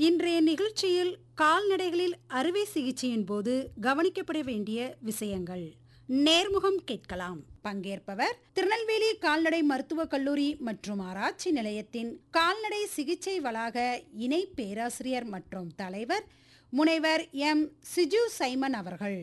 இன்றைய நிகழ்ச்சியில் கால்நடைகளில் அறுவை சிகிச்சையின் போது கவனிக்கப்பட வேண்டிய விஷயங்கள் நேர்முகம் கேட்கலாம் பங்கேற்பவர் திருநெல்வேலி கால்நடை மருத்துவக் கல்லூரி மற்றும் ஆராய்ச்சி நிலையத்தின் கால்நடை சிகிச்சை வளாக இணை பேராசிரியர் மற்றும் தலைவர் முனைவர் எம் சிஜு சைமன் அவர்கள்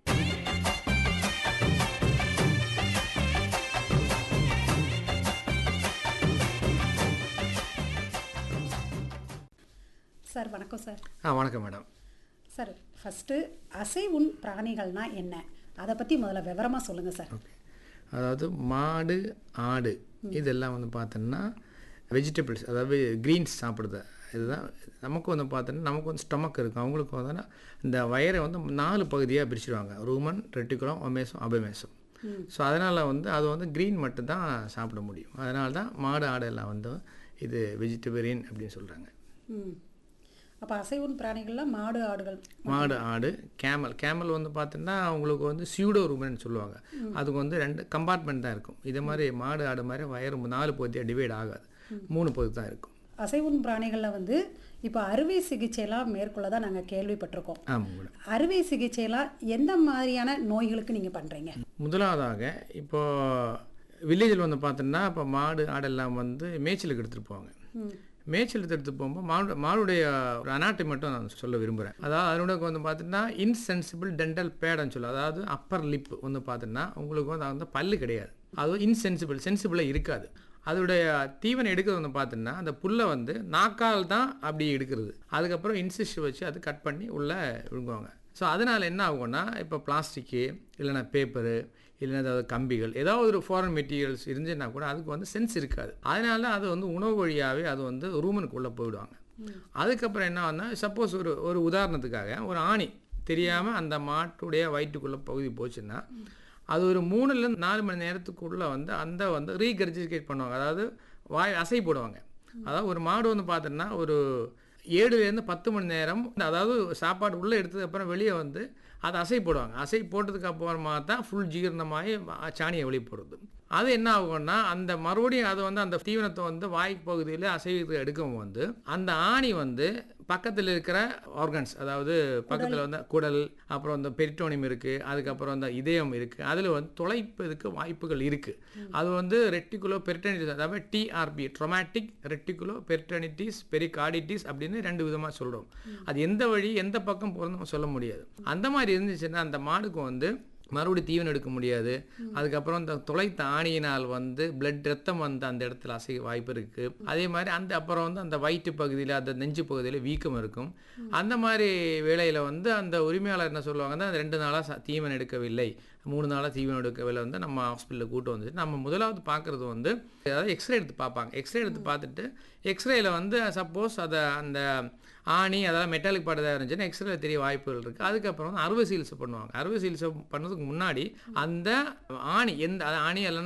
சார் வணக்கம் சார் ஆ வணக்கம் மேடம் சார் ஃபஸ்ட்டு அசை உண் பிராணிகள்னா என்ன அதை பற்றி முதல்ல விவரமாக சொல்லுங்கள் சார் ஓகே அதாவது மாடு ஆடு இதெல்லாம் வந்து பார்த்தோன்னா வெஜிடபிள்ஸ் அதாவது க்ரீன்ஸ் சாப்பிடுது இதுதான் நமக்கு வந்து பார்த்தோன்னா நமக்கு வந்து ஸ்டொமக் இருக்கும் அவங்களுக்கு வந்து இந்த வயரை வந்து நாலு பகுதியாக பிரிச்சிருவாங்க ரூமன் ரெட்டிகுலம் ஒமேசம் அபமேசம் ஸோ அதனால் வந்து அது வந்து க்ரீன் மட்டும்தான் சாப்பிட முடியும் அதனால தான் மாடு ஆடு எல்லாம் வந்து இது வெஜிடேரியன் அப்படின்னு சொல்கிறாங்க ம் அப்போ அசை உண் பிராணிகள்லாம் மாடு ஆடுகள் மாடு ஆடு கேமல் கேமல் வந்து பார்த்தீங்கன்னா அவங்களுக்கு வந்து சியூடோ ரூமன் சொல்லுவாங்க அதுக்கு வந்து ரெண்டு கம்பார்ட்மெண்ட் தான் இருக்கும் இதே மாதிரி மாடு ஆடு மாதிரி வயறு நாலு பகுதியாக டிவைட் ஆகாது மூணு பகுதி தான் இருக்கும் அசை உண் பிராணிகளில் வந்து இப்போ அறுவை சிகிச்சையெல்லாம் மேற்கொள்ளதான் நாங்கள் கேள்விப்பட்டிருக்கோம் ஆமாம் மேடம் அறுவை சிகிச்சையெல்லாம் எந்த மாதிரியான நோய்களுக்கு நீங்கள் பண்ணுறீங்க முதலாவதாக இப்போ வில்லேஜில் வந்து பார்த்தோன்னா இப்போ மாடு ஆடெல்லாம் வந்து மேய்ச்சலுக்கு எடுத்துகிட்டு போவாங்க மேய்ச்சலுக்கு எடுத்துகிட்டு போகும்போது மாடு மாடுடைய ஒரு அனாட்டை மட்டும் நான் சொல்ல விரும்புகிறேன் அதாவது அதனுடைய வந்து பார்த்தீங்கன்னா இன்சென்சிபிள் டென்டல் பேடுன்னு சொல்லுவோம் அதாவது அப்பர் லிப் வந்து பார்த்தீங்கன்னா உங்களுக்கு வந்து அந்த பல்லு கிடையாது அது இன்சென்சிபிள் சென்சிபிளாக இருக்காது அதோடைய தீவனம் எடுக்கிறது வந்து பார்த்தீங்கன்னா அந்த புல்லை வந்து நாக்கால் தான் அப்படி எடுக்கிறது அதுக்கப்புறம் இன்சிஸ்ட் வச்சு அது கட் பண்ணி உள்ளே விழுங்குவாங்க ஸோ அதனால் என்ன ஆகும்னா இப்போ பிளாஸ்டிக்கு இல்லைன்னா பேப்பரு இல்லைன்னா ஏதாவது கம்பிகள் ஏதாவது ஒரு ஃபாரின் மெட்டீரியல்ஸ் இருந்துச்சுன்னா கூட அதுக்கு வந்து சென்ஸ் இருக்காது அதனால அது வந்து உணவு வழியாகவே அது வந்து ரூமனுக்குள்ளே போயிடுவாங்க அதுக்கப்புறம் என்ன ஆகுனா சப்போஸ் ஒரு ஒரு உதாரணத்துக்காக ஒரு ஆணி தெரியாமல் அந்த மாட்டுடைய வயிற்றுக்குள்ளே பகுதி போச்சுன்னா அது ஒரு மூணுலேருந்து நாலு மணி நேரத்துக்குள்ளே வந்து அந்த வந்து ரீகர்ஜிகேட் பண்ணுவாங்க அதாவது வாய் அசை போடுவாங்க அதாவது ஒரு மாடு வந்து பார்த்தோன்னா ஒரு ஏழுலேருந்து பத்து மணி நேரம் அதாவது சாப்பாடு உள்ளே எடுத்ததுக்கு அப்புறம் வெளியே வந்து அதை அசை போடுவாங்க அசை போட்டதுக்கு அப்புறமா தான் ஃபுல் ஜீரணமாகி சாணியை வெளியே போடுறது அது என்ன ஆகும்னா அந்த மறுபடியும் அது வந்து அந்த தீவனத்தை வந்து வாய் பகுதியில் அசைவத்துக்கு எடுக்கும் வந்து அந்த ஆணி வந்து பக்கத்தில் இருக்கிற ஆர்கன்ஸ் அதாவது பக்கத்தில் வந்து குடல் அப்புறம் இந்த பெரிட்டோனியம் இருக்குது அதுக்கப்புறம் இந்த இதயம் இருக்குது அதில் வந்து தொலைப்பதற்கு வாய்ப்புகள் இருக்குது அது வந்து ரெட்டிகுலோ பெரிட்டனிட்டிஸ் அதாவது TRP traumatic reticulo peritonitis pericarditis அப்படின்னு ரெண்டு விதமாக சொல்கிறோம் அது எந்த வழி எந்த பக்கம் போகிறோம் சொல்ல முடியாது அந்த மாதிரி இருந்துச்சுன்னா அந்த மாடுக்கு வந்து மறுபடியும் தீவனம் எடுக்க முடியாது அதுக்கப்புறம் இந்த துளைத்த ஆணியினால் வந்து பிளட் ரத்தம் வந்து அந்த இடத்துல அசைய வாய்ப்பு இருக்குது அதே மாதிரி அந்த அப்புறம் வந்து அந்த வயிற்று பகுதியில் அந்த நெஞ்சு பகுதியில் வீக்கம் இருக்கும் அந்த மாதிரி வேளையில் வந்து அந்த உரிமையாளர் என்ன சொல்லுவாங்கன்னா அந்த ரெண்டு நாளாக தீவனம் எடுக்கவில்லை மூணு நாளாக தீவனம் எடுக்கவில்லை வந்து நம்ம ஹாஸ்பிட்டலில் கூட்டு வந்துட்டு நம்ம முதலாவது பார்க்குறது வந்து அதாவது எக்ஸ்ரே எடுத்து பார்ப்பாங்க எக்ஸ்ரே எடுத்து பார்த்துட்டு எக்ஸ்ரேயில் வந்து சப்போஸ் அதை அந்த ஆணி அதாவது மெட்டாலிக் பாடு தான் இருந்துச்சுன்னா எக்ஸ்ரேல தெரிய வாய்ப்புகள் இருக்குது அதுக்கப்புறம் வந்து அறுவை சிகிச்சை பண்ணுவாங்க அறுவை சிகிச்சை பண்ணதுக்கு முன்னாடி அந்த ஆணி எந்த ஆணி இல்லைன்னா